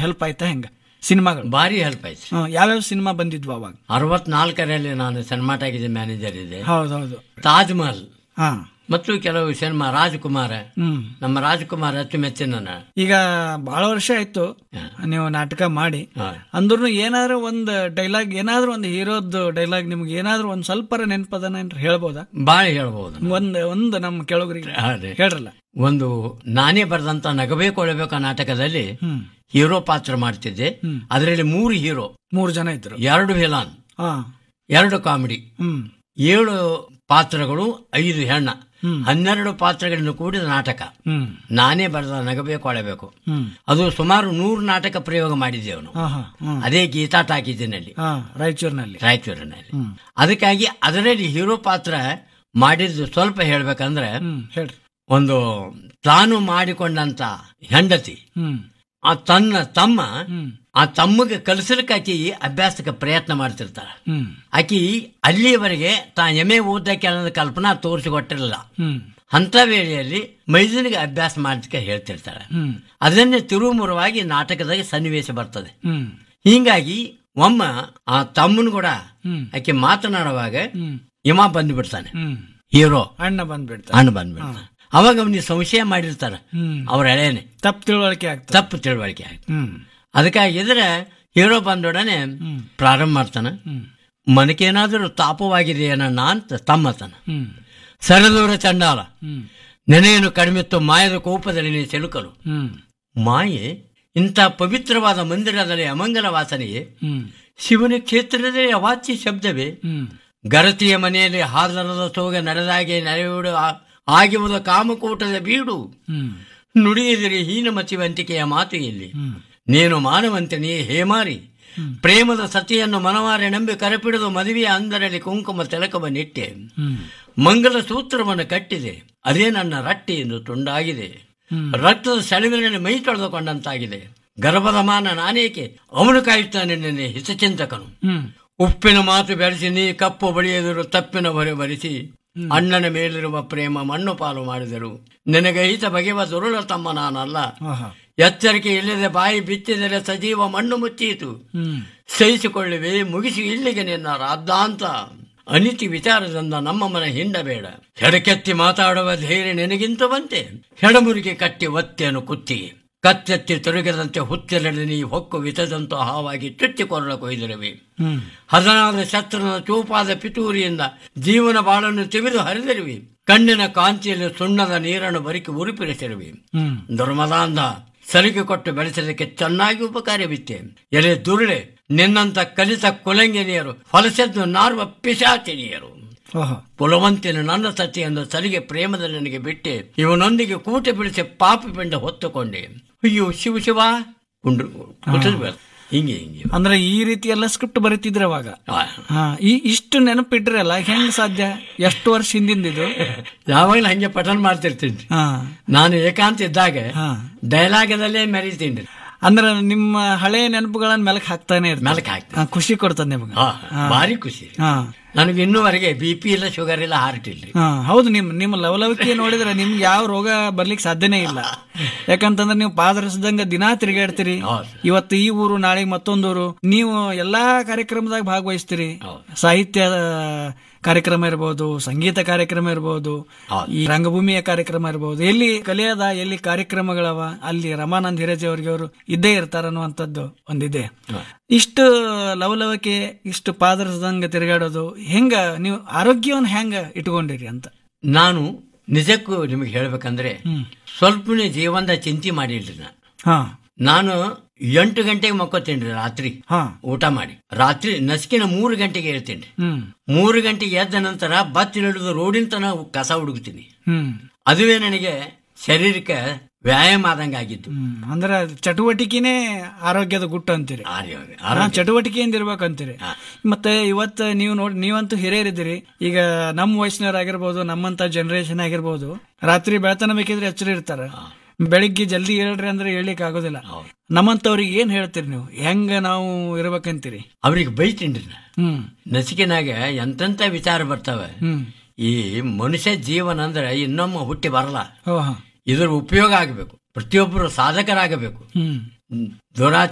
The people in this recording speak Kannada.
ಹೆಲ್ಪ್ ಆಯ್ತಾ ಹೆಂಗ ಸಿನಿಮಾಗಳು ಭಾರಿ ಹೆಲ್ಪ್ ಆಯ್ತು ಹ್ಮ್, ಯಾವ್ಯಾವ ಸಿನಿಮಾ ಬಂದಿದ್ವು ಅವಾಗ ಅರವತ್ನಾಲ್ಕರಲ್ಲಿ ನಾನು ಸಿನಿಮಾಟಾಗಿದ್ದ ಮ್ಯಾನೇಜರ್ ಇದೆ ಹೌದೌದು ತಾಜ್ ಮಹಲ್ ಹಾ ಮತ್ತು ಕೆಲವು ಸಿನಿಮಾ ರಾಜಕುಮಾರ ಹ್ಮ್ ನಮ್ಮ ರಾಜಕುಮಾರ ಅಚ್ಚುಮೆಚ್ಚಿನ ಈಗ ಬಹಳ ವರ್ಷ ಆಯ್ತು ನೀವು ನಾಟಕ ಮಾಡಿ ಹಾ. ಅಂದ್ರೂ ಏನಾದ್ರೂ ಒಂದ್ ಡೈಲಾಗ್ ಏನಾದ್ರೂ ಒಂದು ಹೀರೋದ್ ಡೈಲಾಗ್ ನಿಮ್ಗೆ ಏನಾದ್ರೂ ಒಂದ್ ಸ್ವಲ್ಪ ನೆನಪದನ ಏನ್ರ ಹೇಳ್ಬೋದಾ ಬಾಳ ಹೇಳ್ಬೋದು ಒಂದ್ ಒಂದು ನಮ್ಮ ಕೆಳಗರಿಗೆ ಅದೇ. ಹೇಳ್ರಲ್ಲ ಒಂದು ನಾನೇ ಬರೆದಂತ ನಗಬೇಕು ಒಳಬೇಕು ನಾಟಕದಲ್ಲಿ ಹ್ಮ್ ಹೀರೋ ಪಾತ್ರ ಮಾಡ್ತಿದ್ದೆ ಅದರಲ್ಲಿ ಮೂರು ಹೀರೋ ಮೂರು ಜನ ಇದ್ರು ಎರಡು ವಿಲಾನ್ ಹಾ ಎರಡು ಕಾಮಿಡಿ ಹ್ಮ್ ಏಳು ಪಾತ್ರಗಳು ಐದು ಹೆಣ್ಣ ಹ್ಮ್. ಹನ್ನೆರಡು ಪಾತ್ರಗಳಿಂದ ಕೂಡಿದ ನಾಟಕ ಹ್ಮ್ ನಾನೇ ಬರೆದ ನಗಬೇಕು ಒಳಬೇಕು ಹ್ಮ್ ಅದು ಸುಮಾರು ನೂರು ನಾಟಕ ಪ್ರಯೋಗ ಮಾಡಿದ್ದೇವೆ ನಾವು ಹಾ ಹಾ ಹ್ಮ್ ಅದೇ ಗೀತಾ ಟಾಕೀಸಿನಲ್ಲಿ ಹಾ ರಾಯಚೂರಿನಲ್ಲಿ ರಾಯಚೂರಿನಲ್ಲಿ ಹ್ಮ್ ಅದಕ್ಕಾಗಿ ಅದರಲ್ಲಿ ಹೀರೋ ಪಾತ್ರ ಮಾಡಿದ್ದು ಸ್ವಲ್ಪ ಹೇಳ್ಬೇಕಂದ್ರೆ ಹ್ಮ್ ಹೇಳ್ರಿ ಒಂದು ತಾನು ಮಾಡಿಕೊಂಡಂತ ಹೆಂಡತಿ ಹ್ಮ್ ಆ ತನ್ನ ತಮ್ಮ ಹ್ಮ್ ಆ ತಮ್ಮಗೆ ಕಲಿಸಲಿಕ್ಕೆ ಆಕಿ ಅಭ್ಯಾಸಕ್ಕೆ ಪ್ರಯತ್ನ ಮಾಡ್ತಿರ್ತಾಳ ಹ್ಮ್ ಆಕಿ ಅಲ್ಲಿಯವರೆಗೆ ತಾ ಎಮೆ ಓದಕ್ಕೆ ಅನ್ನೋದು ಕಲ್ಪನಾ ತೋರಿಸಿಕೊಟ್ಟಿರಲಿಲ್ಲ ಹ್ಮ್ ಅಂತ ವೇಳೆಯಲ್ಲಿ ಮೈದನಿಗೆ ಅಭ್ಯಾಸ ಮಾಡಲಿಕ್ಕೆ ಹೇಳ್ತಿರ್ತಾಳೆ ಹ್ಮ್ ಅದನ್ನೇ ತಿರುಮುರುವಾಗಿ ನಾಟಕದಾಗ ಸನ್ನಿವೇಶ ಬರ್ತದೆ ಹ್ಮ್ ಹೀಗಾಗಿ ಒಮ್ಮ ಆ ತಮ್ಮನು ಕೂಡ ಹ್ಮ್ ಆಕೆ ಮಾತನಾಡುವಾಗ ಹ್ಮ್ ಯಮ ಬಂದ್ಬಿಡ್ತಾನೆ ಹ್ಮ್ ಹೀರೋ ಅಣ್ಣ ಬಂದ್ಬಿಡ್ತಾರೆ ಹಣ್ಣು ಬಂದ್ಬಿಡ್ತಾನೆ ಅವಾಗ ಅವನಿಗೆ ಸಂಶಯ ಮಾಡಿರ್ತಾರ ಹ್ಮ್ ಅವ್ರ ಎಳೆನೆ ತಪ್ಪು ತಿಳುವಳಿಕೆ ಆಗ್ತದೆ ತಪ್ಪು ತಿಳುವಳಿಕೆ ಆಯ್ತು ಹ್ಮ್ ಅದಕ್ಕಾಗಿ ಇದ್ರೆ ಹೀರೋ ಬಂದೊಡನೆ ಹ್ಮ್ ಪ್ರಾರಂಭ ಮಾಡ್ತಾನ ಹ್ಮ್ ಮನಕೇನಾದರೂ ತಾಪವಾಗಿದೆಯೇನಣ್ಣ ಅಂತ ತಮ್ಮತನ ಹ್ಮ್ ಸರದೂರ ಚಂಡಾಲ ಹ್ಮ್ ನೆನೆಯನ್ನು ಕಡಿಮೆತ್ತು ಮಾಯದ ಕೋಪದಲ್ಲಿ ನೀ ಸಿಲುಕಲು ಹ್ಮ್ ಮಾಯೆ ಇಂಥ ಪವಿತ್ರವಾದ ಮಂದಿರದಲ್ಲಿ ಅಮಂಗಲ ವಾಸನೆಯೇ ಹ್ಮ್ ಶಿವನ ಕ್ಷೇತ್ರದಲ್ಲಿ ಅವಾಚ್ಯ ಶಬ್ದವೇ ಹ್ಮ್ ಗರತಿಯ ಮನೆಯಲ್ಲಿ ಹಾದರದ ಸೋಗ ನಡೆದಾಗೆ ನಡೆಯುವುದು ಆ- ಆಗಿರುವುದು ಕಾಮಕೂಟದ ಬೀಡು ಹ್ಮ್ ನುಡಿಯಿದಿರಿ ಹೀನ ಮತಿವಂತಿಕೆಯ ಮಾತು ಇಲ್ಲಿ ಹ್ಮ್ ನೀನು ಮಾನವಂತನೇ ಹೇಮಾರಿ ಪ್ರೇಮದ ಸತಿಯನ್ನು ಮನವಾರೆ ನಂಬಿ ಕರೆಪಿಡಿದು ಮದುವೆಯ ಅಂದರಲ್ಲಿ ಕುಂಕುಮ ತಿಲಕವನ್ನಿಟ್ಟೆ ಹ್ಮ್ ಮಂಗಲ ಸೂತ್ರವನ್ನು ಕಟ್ಟಿದೆ ಅದೇ ನನ್ನ ರಟ್ಟಿ ಎಂದು ತುಂಡಾಗಿದೆ ಹ್ಮ್. ರಕ್ತದ ಸೆಳವಿನಲ್ಲಿ ಮೈ ತೊಳೆದುಕೊಂಡಂತಾಗಿದೆ ಗರ್ಭದ ಮಾನ ನಾನೇಕೆ ಅವನು ಕಾಯುತ್ತಾನೆ ನಿನ್ನೆ ಹಿತಚಿಂತಕನು ಹ್ಮ್ ಉಪ್ಪಿನ ಮಾತು ಬೆಳೆಸಿ ನೀ ಕಪ್ಪು ಬಳಿಯದರು ತಪ್ಪಿನ ಹೊರೆ ಬರಿಸಿ ಅಣ್ಣನ ಮೇಲಿರುವ ಪ್ರೇಮ ಮಣ್ಣು ಪಾಲು ಮಾಡಿದರು ನಿನಗೆ ಹಿತ ಬಗೆವ ದುರುಳ ತಮ್ಮ ನಾನಲ್ಲ ಆಹಾ ಎಚ್ಚರಿಕೆ ಇಲ್ಲದೆ ಬಾಯಿ ಬಿತ್ತಿದರೆ ಸಜೀವ ಮಣ್ಣು ಮುಚ್ಚೀತು ಹ್ಮ್ ಸಹಿಸಿಕೊಳ್ಳುವೆ ಮುಗಿಸಿ ಇಲ್ಲಿಗೆ ನಿನ್ನ ರಾದ್ದಾಂತ ಅನಿತಿ ವಿಚಾರದಿಂದ ನಮ್ಮ ಮನ ಹಿಂಡಬೇಡ ಹೆಡಕೆತ್ತಿ ಮಾತಾಡುವ ಧೈರ್ಯ ನಿನಗಿಂತ ಬಂತೆ ಹೆಡಮುರಿಗೆ ಕಟ್ಟಿ ಒತ್ತೆನು ಕುತ್ತಿಗೆ ಕತ್ತೆತ್ತಿ ತೊರಗದಂತೆ ಹುತ್ತಿರಲಿ ನೀ ಹೊಕ್ಕು ವಿತದಂತೂ ಹಾವಾಗಿ ಚುಚ್ಚಿ ಕೊರಳ ಕೊಯ್ದಿರುವೆ ಹ್ಮ್ ಹದನಾದ ಶಸ್ತ್ರನ ಚೂಪಾದ ಪಿತೂರಿಯಿಂದ ಜೀವನ ಬಾಳನ್ನು ತಿವಿದು ಹರಿದಿರುವಿ ಕಣ್ಣಿನ ಕಾಂತಿಯಲ್ಲಿ ಸುಣ್ಣದ ನೀರನ್ನು ಬರಿಕಿ ಉರುಪಿರಿಸಿರುವಿ ಹ್ಮ್ ಧರ್ಮದಾಂಧ ಸಲಿಗೆ ಕೊಟ್ಟು ಬೆಳೆಸಲಿಕ್ಕೆ ಚೆನ್ನಾಗಿ ಉಪಕಾರವಿತ್ತೆ ಎಲೆ ದುರುಳೆ ನಿನ್ನಂತ ಕಲಿತ ಕುಲಂಗಿನಿಯರು ಹೊಲಸೆದ್ದು ನಾರುವ ಪಿಶಾಚಿನಿಯರು ಓಹೋ ಪುಲವಂತಿನ ನನ್ನ ಸತಿಯನ್ನು ಸಲಿಗೆ ಪ್ರೇಮದಲ್ಲಿ ನನಗೆ ಬಿಟ್ಟೆ ಇವನೊಂದಿಗೆ ಕೂಟ ಬಿಡಿಸಿ ಪಾಪಿ ಪಿಂಡ ಹೊತ್ತುಕೊಂಡೆ ಅಯ್ಯೋ ಶಿವ ಶಿವ ಕುಂಡ್ರು ಕುಟುಂಬ ಹಿಂಗೆ ಹಿಂಗೆ ಅಂದ್ರೆ ಈ ರೀತಿ ಎಲ್ಲ ಸ್ಕ್ರಿಪ್ಟ್ ಬರೀತಿದ್ರೆ ಅವಾಗ ಆ, ಹಾ ಈ ಇಷ್ಟು ನೆನಪಿಟ್ರಲ್ಲ ಹೆಂಗ್ ಸಾಧ್ಯ ಎಷ್ಟು ವರ್ಷ ಹಿಂದಿಂದ ಇದು ಯಾವಾಗಲೂ ಹಂಗೆ ಪಠನ್ ಮಾಡ್ತಿರ್ತೀನಿ ಹಾ ನಾನು ಏಕಾಂತ ಇದ್ದಾಗ ಹಾ ಡೈಲಾಗದಲ್ಲೇ ಮೆರೀತೀನಿ ಅಂದ್ರೆ ನಿಮ್ಮ ಹಳೆ ನೆನಪುಗಳನ್ನ ಮೆಲಕ್ ಹಾಕ್ತಾನೆ ಇರ್ತಾರೆ ಮೆಲಕ್ ಹಾಕ್ತೀನಿ ಹಾ, ಖುಷಿ ಕೊಡ್ತದೆ ನಿಮ್ಗೆ ಹಾ, ಭಾರಿ ಖುಷಿ ಹಾ ನನಗೆ ಇನ್ನೂವರೆಗೆ ಬಿ ಪಿ ಇಲ್ಲ ಶುಗರ್ ಇಲ್ಲ ಹಾರ್ಟ್ ಇಲ್ರಿ ಹಾ ಹೌದು ನಿಮ್ ನಿಮ್ಮ ಲವಲವಿಕೆ ನೋಡಿದ್ರೆ ನಿಮ್ಗೆ ಯಾವ ರೋಗ ಬರ್ಲಿಕ್ಕೆ ಸಾಧ್ಯನೇ ಇಲ್ಲ ಯಾಕಂತಂದ್ರೆ ನೀವು ಪಾದರಸದಂಗ ದಿನಾ ತಿರುಗಾಡ್ತೀರಿ ಹೌದು. ಇವತ್ತು ಈ ಊರು ನಾಳೆ ಮತ್ತೊಂದೂರು ನೀವು ಎಲ್ಲಾ ಕಾರ್ಯಕ್ರಮದಾಗ ಭಾಗವಹಿಸ್ತೀರಿ ಹೌದು. ಸಾಹಿತ್ಯ ಕಾರ್ಯಕ್ರಮ ಇರಬಹುದು ಸಂಗೀತ ಕಾರ್ಯಕ್ರಮ ಇರಬಹುದು ಹೌದು. ಈ ರಂಗಭೂಮಿಯ ಕಾರ್ಯಕ್ರಮ ಇರಬಹುದು ಎಲ್ಲಿ ಕಲಿಯದ ಎಲ್ಲಿ ಕಾರ್ಯಕ್ರಮಗಳವ ಅಲ್ಲಿ ರಮಾನಂದ್ ಹಿರೇಜಿ ಅವ್ರಿಗೆ ಅವರು ಇದ್ದೇ ಇರ್ತಾರ ಅನ್ನುವಂಥದ್ದು ಒಂದಿದೆ ಇಷ್ಟು ಲವಲವಿಕೆ ಇಷ್ಟು ಪಾದರಸದಂಗ ತಿರುಗಾಡೋದು ಹೆಂಗ ನೀವು ಆರೋಗ್ಯವನ್ನ ಹೆಂಗ ಇಟ್ಕೊಂಡಿರಿ ಅಂತ ನಾನು ನಿಜಕ್ಕೂ ನಿಮಗೆ ಹೇಳ್ಬೇಕಂದ್ರೆ ಹ್ಮ್ ಸ್ವಲ್ಪನೇ ಜೀವನದ ಚಿಂತೆ ಮಾಡಿಲ್ರಿ ನಾ ಹಾ ನಾನು ಎಂಟು ಗಂಟೆಗೆ ಮಕ್ಕೋತೀನಿ ರಾತ್ರಿ ಹಾ ಊಟ ಮಾಡಿ ರಾತ್ರಿ ನಸ್ಕಿನ ಮೂರು ಗಂಟೆಗೆ ಹೇಳ್ತೀನಿ ಹ್ಮ್ ಮೂರು ಗಂಟೆಗೆ ಎದ್ದ ನಂತರ ಬತ್ತಿಳಿದು ರೋಡಿನ ತನ ಕಸ ಹುಡುಕ್ತೀನಿ ಹ್ಮ್ ಅದುವೇ ನನಗೆ ಶರೀರಕ್ಕೆ ವ್ಯಾಯಾಮ ಆದಂಗೆ ಆಗಿದ್ದು ಹ್ಮ್ ಅಂದ್ರೆ ಚಟುವಟಿಕೆನೇ ಆರೋಗ್ಯದ ಗುಟ್ಟು ಅಂತೀರಿ ಆರ್ಯ- ಹಾ, ಆರೋಗ್ಯ. ಚಟುವಟಿಕೆಯಿಂದ ಇರ್ಬೇಕಂತೀರಿ ಹಾ. ಮತ್ತೆ ಇವತ್ತು ನೀವು ನೋಡಿ ನೀವಂತೂ ಹಿರಿಯರಿದ್ದೀರಿ ಈಗ ನಮ್ಮ ವಯಸ್ಸಿನವರಾಗಿರ್ಬೋದು ನಮ್ಮಂತ ಜನರೇಷನ್ ಆಗಿರ್ಬೋದು ರಾತ್ರಿ ಬೆಳತನ ಬೇಕಿದ್ರೆ ಎಚ್ಚರ ಇರ್ತಾರ ಬೆಳಿಗ್ಗೆ ಜಲ್ದಿ ಹೇಳ್ರಿ ಅಂದ್ರೆ ಹೇಳಿಕ್ ಆಗೋದಿಲ್ಲ ಹೌದು. ನಮ್ಮಂತವ್ರಿಗೆ ಏನ್ ಹೇಳ್ತೀರಿ ನೀವು ಹೆಂಗ ನಾವು ಇರ್ಬೇಕಂತೀರಿ ಅವ್ರಿಗೆ ಬೈತೀನಿ ನಾ ಹ್ಮ್ ನಸಿಕಿನಾಗ ಎಂತೆಂತ ವಿಚಾರ ಬರ್ತವೆ ಹ್ಮ್ ಈ ಮನುಷ್ಯ ಜೀವನ ಅಂದ್ರೆ ಇನ್ನೊಮ್ಮೆ ಹುಟ್ಟಿ ಬರಲ್ಲ ಓ ಹಾ ಇದ್ರ ಉಪಯೋಗ ಆಗಬೇಕು ಪ್ರತಿಯೊಬ್ಬರು ಸಾಧಕರಾಗಬೇಕು ಹ್ಮ್ ದುರಾಚಾರ